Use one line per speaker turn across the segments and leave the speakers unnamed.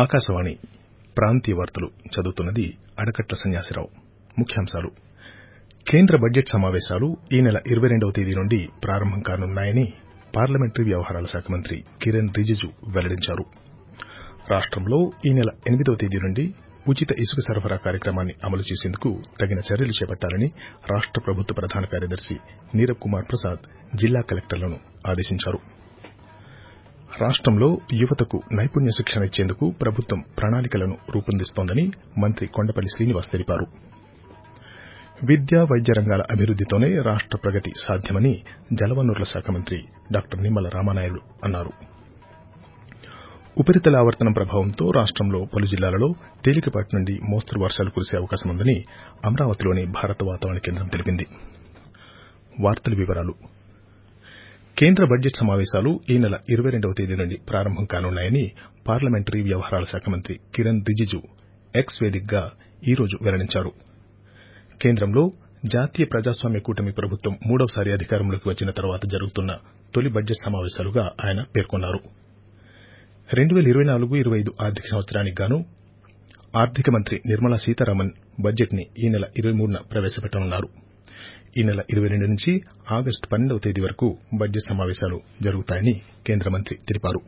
ఆకాశవాణి ప్రాంతీయ వార్తలు చదువుతున్నది అడకట్ల సన్యాసిరావు ముఖ్యాంశాలు కేంద్ర బడ్జెట్ సమావేశాలు ఈ నెల ఇరవై రెండవ తేదీ నుండి ప్రారంభం కానున్నాయని పార్లమెంటరీ వ్యవహారాల శాఖ మంత్రి కిరణ్ రిజిజు వెల్లడించారు రాష్టంలో ఈ నెల ఎనిమిదవ తేదీ నుండి ఉచిత ఇసుక సరఫరా కార్యక్రమాన్ని అమలు చేసేందుకు తగిన చర్యలు చేపట్టాలని రాష్ట ప్రభుత్వ ప్రధాన కార్యదర్శి నీరబ్ కుమార్ ప్రసాద్ జిల్లా కలెక్టర్లను ఆదేశించారు రాష్టంలో యువతకు నైపుణ్య శిక్షణ ఇచ్చేందుకు ప్రభుత్వం ప్రణాళికలను రూపొందిస్తోందని మంత్రి కొండపల్లి శ్రీనివాస్ తెలిపారు విద్యా వైద్య రంగాల అభివృద్దితోనే రాష్ట ప్రగతి సాధ్యమని జలవనరుల శాఖ మంత్రి డాక్టర్ నిమ్మల రామానాయుడు అన్నారు ఉపరితల ఆవర్తనం ప్రభావంతో రాష్టంలో పలు జిల్లాలలో తేలికపాటి నుండి మోస్తరు వర్షాలు కురిసే అవకాశం ఉందని అమరావతిలోని భారత వాతావరణ కేంద్రం తెలిపింది వార్తల వివరాలు కేంద్ర బడ్జెట్ సమావేశాలు ఈ నెల ఇరవై రెండవ తేదీ నుండి ప్రారంభం కానున్నాయని పార్లమెంటరీ వ్యవహారాల శాఖ మంత్రి కిరణ్ రిజిజు ఎక్స్ వేదికగా ఈ రోజు వెల్లడించారు కేంద్రంలో జాతీయ ప్రజాస్వామ్య కూటమి ప్రభుత్వం మూడవసారి అధికారంలోకి వచ్చిన తర్వాత జరుగుతున్న తొలి బడ్జెట్ సమావేశాలుగా ఆయన పేర్కొన్నారు రెండు పేల ఇరవై నాలుగు ఇరవై ఐదు ఆర్థిక సంవత్సరానికి గాను ఆర్థిక మంత్రి నిర్మలా సీతారామన్ బడ్జెట్ ని ఈ నెల ఇరవై మూడున ప్రవేశపెట్టనున్నారు ఈ నెల ఇరవై రెండు నుంచి ఆగస్టు పన్నెండవ తేదీ వరకు బడ్జెట్ సమావేశాలు జరుగుతాయని కేంద్ర మంత్రి తెలిపారు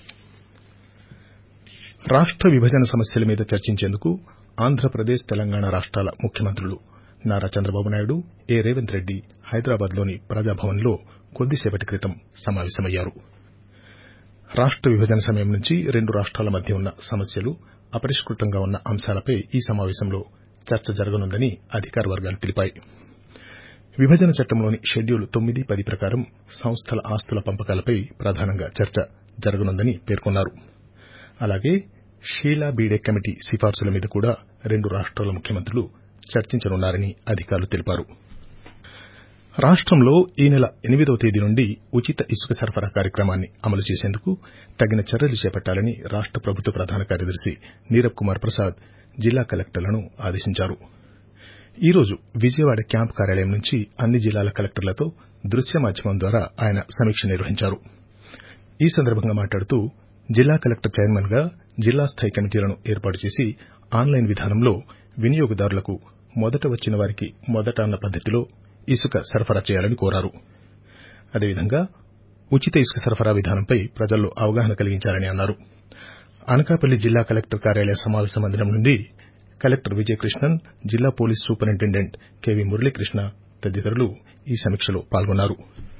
రాష్ట విభజన సమస్యల మీద చర్చించేందుకు ఆంధ్రప్రదేశ్ తెలంగాణ రాష్టాల ముఖ్యమంత్రులు నారా చంద్రబాబు నాయుడు ఏ రేవంత్ రెడ్డి హైదరాబాద్లోని ప్రజాభవన్లో కొద్దిసేపటి క్రితం సమావేశమయ్యారు రాష్ట విభజన సమయం నుంచి రెండు రాష్టాల మధ్య ఉన్న సమస్యలు అపరిష్కృతంగా ఉన్న అంశాలపై ఈ సమావేశంలో చర్చ జరగనుందని అధికార వర్గాలు తెలిపాయి విభజన చట్టంలోని షెడ్యూల్ తొమ్మిది పది ప్రకారం సంస్థల ఆస్తుల పంపకాలపై ప్రధానంగా చర్చ జరగనుందని పేర్కొన్నారు అలాగే షీలా బీడే కమిటీ సిఫార్సుల మీద కూడా రెండు రాష్టాల ముఖ్యమంత్రులు చర్చించనున్నారని అధికారులు తెలిపారు రాష్టంలో ఈ నెల ఎనిమిదవ తేదీ నుండి ఉచిత ఇసుక సరఫరా కార్యక్రమాన్ని అమలు చేసేందుకు తగిన చర్యలు చేపట్టాలని రాష్ట ప్రభుత్వ ప్రధాన కార్యదర్శి నీరబ్ కుమార్ ప్రసాద్ జిల్లా కలెక్టర్లను ఆదేశించారు ఈ రోజు విజయవాడ క్యాంప్ కార్యాలయం నుంచి అన్ని జిల్లాల కలెక్టర్లతో దృశ్య మాధ్యమం ద్వారా ఆయన సమీక్ష నిర్వహించారు ఈ సందర్భంగా మాట్లాడుతూ జిల్లా కలెక్టర్ చైర్మన్ గా జిల్లా స్థాయి కమిటీలను ఏర్పాటు చేసి ఆన్లైన్ విధానంలో వినియోగదారులకు మొదట వచ్చిన వారికి మొదట అన్న పద్దతిలో ఇసుక సరఫరా చేయాలని కోరారు అదేవిధంగా ఉచిత ఇసుక సరఫరా విధానంపై ప్రజల్లో అవగాహన కలిగించాలని అన్నారు అనకాపల్లి జిల్లా కలెక్టర్ కార్యాలయ సమావేశ మందిరం నుండి కలెక్టర్ విజయకృష్ణన్ జిల్లా పోలీస్ సూపరింటెండెంట్ కెవి మురళీకృష్ణ తదితరులు ఈ సమీక్షలో పాల్గొన్నారు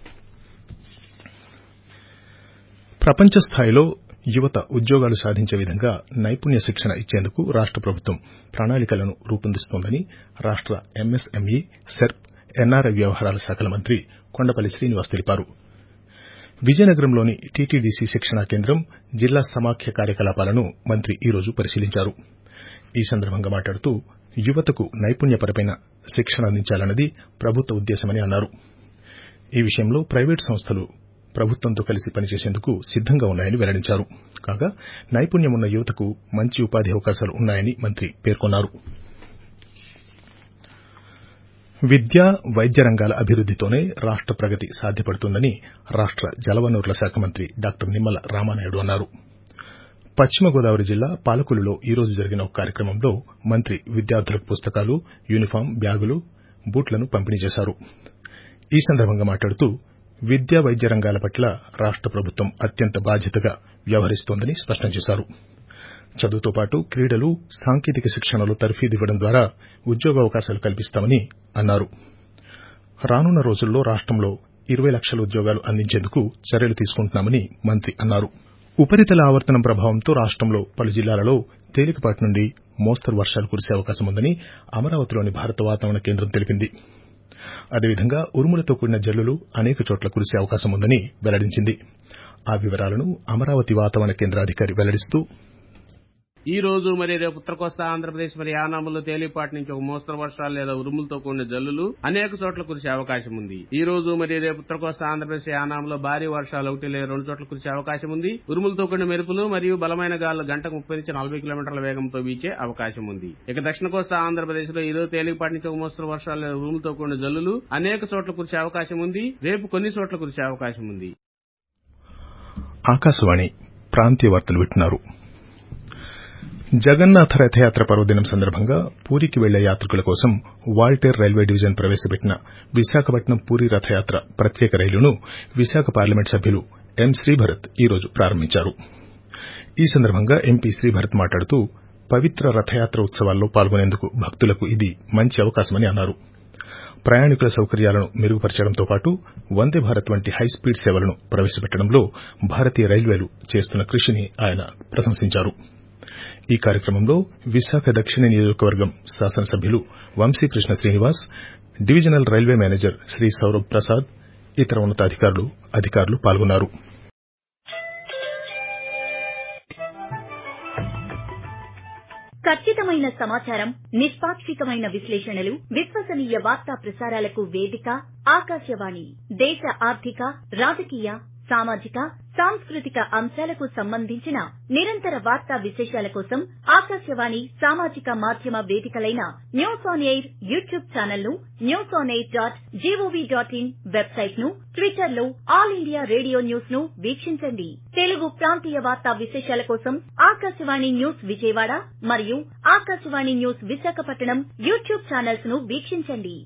ప్రపంచ స్థాయిలో యువత ఉద్యోగాలు సాధించే విధంగా నైపుణ్య శిక్షణ ఇచ్చేందుకు రాష్ట ప్రభుత్వం ప్రణాళికలను రూపొందిస్తోందని రాష్ట ఎంఎస్ఎంఈ సెర్ప్ ఎన్ఆర్ఐ వ్యవహారాల శాఖల మంత్రి కొండపల్లి శ్రీనివాస్ తెలిపారు విజయనగరంలోని టీటీడీసీ శిక్షణా కేంద్రం జిల్లా సమాఖ్య కార్యకలాపాలను మంత్రి ఈ రోజు పరిశీలించారు ఈ సందర్భంగా మాట్లాడుతూ యువతకు నైపుణ్యపరమైన శిక్షణ అందించాలన్నది ప్రభుత్వ ఉద్దేశమని అన్నారు ఈ విషయంలో ప్రైవేటు సంస్థలు ప్రభుత్వంతో కలిసి పనిచేసేందుకు సిద్దంగా ఉన్నాయని వెల్లడించారు కాగా నైపుణ్యమున్న యువతకు మంచి ఉపాధి అవకాశాలు ఉన్నాయని మంత్రి పేర్కొన్నారు విద్య వైద్య రంగాల అభివృద్దితోనే రాష్ట ప్రగతి సాధ్యపడుతుందని రాష్ట జలవనరుల శాఖ మంత్రి డాక్టర్ నిమ్మల రామానాయుడు అన్నారు పశ్చిమ గోదావరి జిల్లా పాలకులులో ఈ రోజు జరిగిన ఒక కార్యక్రమంలో మంత్రి విద్యార్థులకు పుస్తకాలు యూనిఫాం బ్యాగులు బూట్లను పంపిణీ చేశారు ఈ సందర్భంగా మాట్లాడుతూ విద్య వైద్య రంగాల పట్ల రాష్ట ప్రభుత్వం అత్యంత బాధ్యతగా వ్యవహరిస్తోందని స్పష్టం చేశారు చదువుతో పాటు క్రీడలు సాంకేతిక శిక్షణలో తర్ఫీదివ్వడం ద్వారా ఉద్యోగావకాశాలు కల్పిస్తామని అన్నారు రానున్న రోజుల్లో రాష్టంలో ఇరవై లక్షల ఉద్యోగాలు అందించేందుకు చర్యలు తీసుకుంటున్నామని మంత్రి అన్నారు ఉపరితల ఆవర్తనం ప్రభావంతో రాష్టంలో పలు జిల్లాలలో తేలికపాటి నుండి మోస్తరు వర్షాలు కురిసే అవకాశం ఉందని అమరావతిలోని భారత వాతావరణ కేంద్రం తెలిపింది అదేవిధంగా ఉరుములతో కూడిన జల్లులు అనేక చోట్ల కురిసే అవకాశం ఉందని వెల్లడించింది ఆ వివరాలను అమరావతి వాతావరణ కేంద్రాధికారి వెల్లడిస్తూ
ఈ రోజు మరి రేపు ఉత్తర కోస్తా ఆంధ్రప్రదేశ్ మరి యానాములో తేలిపాటి నుంచి ఒక మోస్తరు వర్షాలు లేదా ఉరుములతో కూడిన జల్లులు అనేక చోట్ల కురిసే అవకాశం ఉంది ఈ రోజు మరి రేపు ఉత్తర కోస్తా ఆంధ్రప్రదేశ్ యానాములో భారీ వర్షాలు ఒకటి లేదా రెండు చోట్ల కురిసే అవకాశం ఉంది ఉరుములతో కూడిన మెరుపులు మరియు బలమైన గాలు గంటకు ముప్పై నుంచి నలభై కిలోమీటర్ల వేగంతో వీచే అవకాశం ఉంది ఇక దక్షిణ కోస్తా ఆంధ్రప్రదేశ్ లో ఈ రోజు తేలిపాటి నుంచి ఒక మోస్తరు వర్షాలు లేదా ఉరుములతో కూడిన జల్లులు అనేక చోట్ల కురిసే అవకాశం ఉంది రేపు కొన్ని చోట్ల కురిసే అవకాశం ఉంది
ఆకాశవాణి ప్రాంతీయ వార్తలు వింటున్నారు జగన్నాథ రథయాత్ర పర్వదినం సందర్భంగా పూరికి వెళ్లే యాత్రికుల కోసం వాల్టేర్ రైల్వే డివిజన్ ప్రవేశపెట్టిన విశాఖపట్నం పూరి రథయాత్ర ప్రత్యేక రైలును విశాఖ పార్లమెంట్ సభ్యులు ఎం శ్రీభరత్ ఈ రోజు ప్రారంభించారు ఈ సందర్భంగా ఎంపీ శ్రీభరత్ మాట్లాడుతూ పవిత్ర రథయాత్ర ఉత్సవాల్లో పాల్గొనేందుకు భక్తులకు ఇది మంచి అవకాశమని అన్నారు ప్రయాణికుల సౌకర్యాలను మెరుగుపరచడంతో పాటు వందే భారత్ వంటి హైస్పీడ్ సేవలను ప్రవేశపెట్టడంలో భారతీయ రైల్వేలు చేస్తున్న కృషిని ఆయన ప్రశంసించారు ఈ కార్యక్రమంలో విశాఖ దక్షిణ నియోజకవర్గం శాసనసభ్యులు Vamsikrishna Srinivas divisional railway manager Shri Saurabh Prasad ఇతర ఉన్నతాధికారులు అధికారులు పాల్గొన్నారు
ఖచ్చితమైన సమాచారం నిష్పాక్షికమైన విశ్లేషణలు విశ్వసనీయ వార్తా ప్రసారాలకు వేదిక ఆకాశవాణి దేశ ఆర్థిక రాజకీయ సామాజిక సాంస్కృతిక అంశాలకు సంబంధించిన నిరంతర వార్తా విశేషాల కోసం ఆకాశవాణి సామాజిక మాధ్యమ వేదికలైన news on air YouTube channel ను news on air dot GOV dot in website ను ట్విట్టర్ లో ఆల్ ఇండియా రేడియో న్యూస్ ను వీక్షించండి తెలుగు ప్రాంతీయ వార్తా విశేషాల కోసం ఆకాశవాణి న్యూస్ విజయవాడ మరియు Akashvani news Visakhapatnam YouTube channels ను వీక్షించండి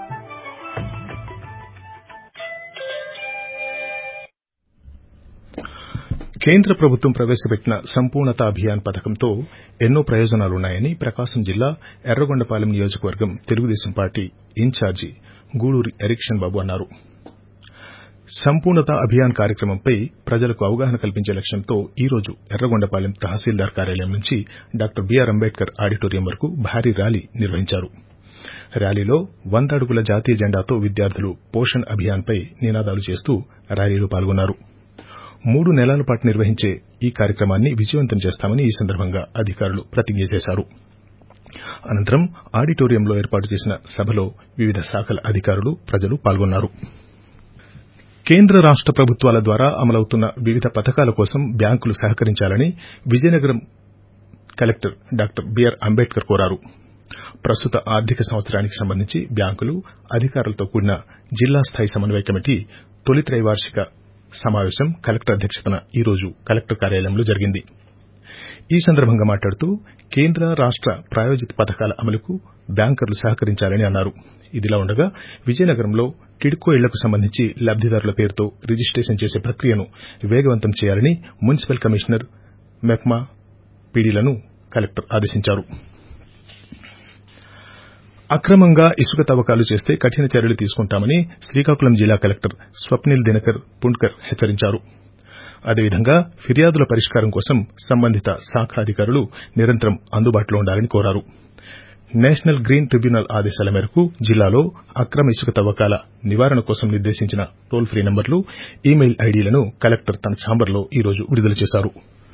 కేంద్ర ప్రభుత్వం ప్రవేశపెట్టిన సంపూర్ణత అభియాన్ పథకంతో ఎన్నో ప్రయోజనాలున్నాయని ప్రకాశం జిల్లా ఎర్రగొండపాలెం నియోజకవర్గం తెలుగుదేశం పార్టీ ఇన్ఛార్జి గూడూరి ఎరిక్షన్ బాబు అన్నారు సంపూర్ణత అభియాన్ కార్యక్రమంపై ప్రజలకు అవగాహన కల్పించే లక్ష్యంతో ఈ రోజు ఎర్రగొండపాలెం తహసీల్దార్ కార్యాలయం నుంచి డాక్టర్ బీఆర్ అంబేద్కర్ ఆడిటోరియం వరకు భారీ ర్యాలీ నిర్వహించారు ర్యాలీలో వంద అడుగుల జాతీయ జెండాతో విద్యార్థులు పోషణ్ అభియాన్పై నినాదాలు చేస్తూ ర్యాలీలో పాల్గొన్నారు మూడు నెలల పాటు నిర్వహించే ఈ కార్యక్రమాన్ని విజయవంతం చేస్తామని ఈ సందర్భంగా అధికారులు ప్రతిజ్ఞ చేశారు అనంతరం ఆడిటోరియంలో ఏర్పాటు చేసిన సభలో వివిధ శాఖల అధికారులు ప్రజలు పాల్గొన్నారు కేంద్ర రాష్ట ప్రభుత్వాల ద్వారా అమలవుతున్న వివిధ పథకాల కోసం బ్యాంకులు సహకరించాలని Vizianagaram collector doctor BR Ambedkar కోరారు ప్రస్తుత ఆర్థిక సంవత్సరానికి సంబంధించి బ్యాంకులు అధికారులతో కూడిన జిల్లా స్థాయి సమన్వయ కమిటీ తొలి త్రైవార్షిక సమావేశం కలెక్టర్ అధ్యక్షతన ఈ రోజు కలెక్టర్ కార్యాలయంలో జరిగింది ఈ సందర్భంగా మాట్లాడుతూ కేంద్ర రాష్ట ప్రాయోజిత పథకాల అమలుకు బ్యాంకర్లు సహకరించాలని అన్నారు ఇదిలా ఉండగా విజయనగరంలో టిడ్కో ఇళ్లకు సంబంధించి లబ్దిదారుల పేరుతో రిజిస్టేషన్ చేసే ప్రక్రియను వేగవంతం చేయాలని మున్సిపల్ కమిషనర్ మెప్మా పీడీలను కలెక్టర్ ఆదేశించారు అక్రమంగా ఇసుక తవ్వకాలు చేస్తే కఠిన చర్యలు తీసుకుంటామని శ్రీకాకుళం జిల్లా కలెక్టర్ స్వప్నిల్ దినకర్ పుండ్కర్ హెచ్చరించారు అదేవిధంగా ఫిర్యాదుల పరిష్కారం కోసం సంబంధిత శాఖ అధికారులు నిరంతరం అందుబాటులో ఉండాలని కోరారు నేషనల్ గ్రీన్ ట్రిబ్యునల్ ఆదేశాల మేరకు జిల్లాలో అక్రమ ఇసుక తవ్వకాల నివారణ కోసం నిర్దేశించిన టోల్ ఫ్రీ నంబర్లు ఈమెయిల్ ఐడీలను కలెక్టర్ తన ఛాంబర్లో ఈ రోజు విడుదల చేశారు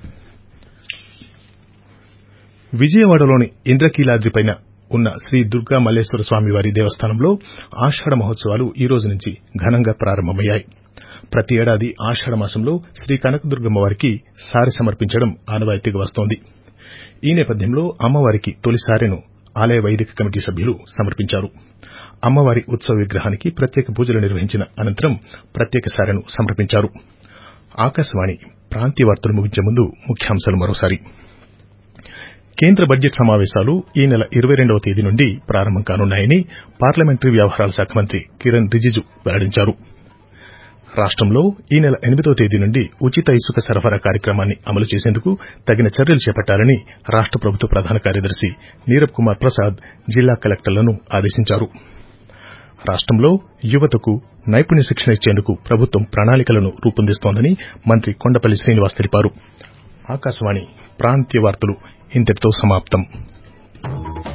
విజయవాడలోని ఇంద్రకీలాద్రిపైన ఉన్న శ్రీ దుర్గా మల్లేశ్వర స్వామివారి దేవస్థానంలో ఆషాఢ మహోత్సవాలు ఈ రోజు నుంచి ఘనంగా ప్రారంభమయ్యాయి ప్రతి ఏడాది ఆషాఢ మాసంలో శ్రీ కనకదుర్గమ్మ వారికి సారె సమర్పించడం ఆనవాయితీగా వస్తోంది ఈ నేపథ్యంలో అమ్మవారికి తొలి సారెను ఆలయ వైదిక కమిటీ సభ్యులు సమర్పించారు అమ్మవారి ఉత్సవ విగ్రహానికి ప్రత్యేక పూజలు నిర్వహించిన అనంతరం ప్రత్యేక సారెను సమర్పించారు ఆకాశవాణి ప్రాంతీయ వార్తలు ముగించే ముందు ముఖ్యాంశాలు మరోసారి కేంద్ర బడ్జెట్ సమావేశాలు ఈ నెల ఇరవై రెండవ తేదీ నుండి ప్రారంభం కానున్నాయని పార్లమెంటరీ వ్యవహారాల శాఖ మంత్రి కిరణ్ రిజిజు వెల్లడించారు రాష్టంలో ఈ నెల ఎనిమిదవ తేదీ నుండి ఉచిత ఇసుక సరఫరా కార్యక్రమాన్ని అమలు చేసేందుకు తగిన చర్యలు చేపట్టాలని రాష్ట ప్రభుత్వ ప్రధాన కార్యదర్శి నీరబ్ కుమార్ ప్రసాద్ జిల్లా కలెక్టర్లను ఆదేశించారు రాష్టంలో యువతకు నైపుణ్య శిక్షణ ఇచ్చేందుకు ప్రభుత్వం ప్రణాళికలను రూపొందిస్తోందని మంత్రి కొండపల్లి శ్రీనివాస్ తెలిపారు ఆకాశవాణి ప్రాంతీయ వార్తలు ఇంతటితో సమాప్తం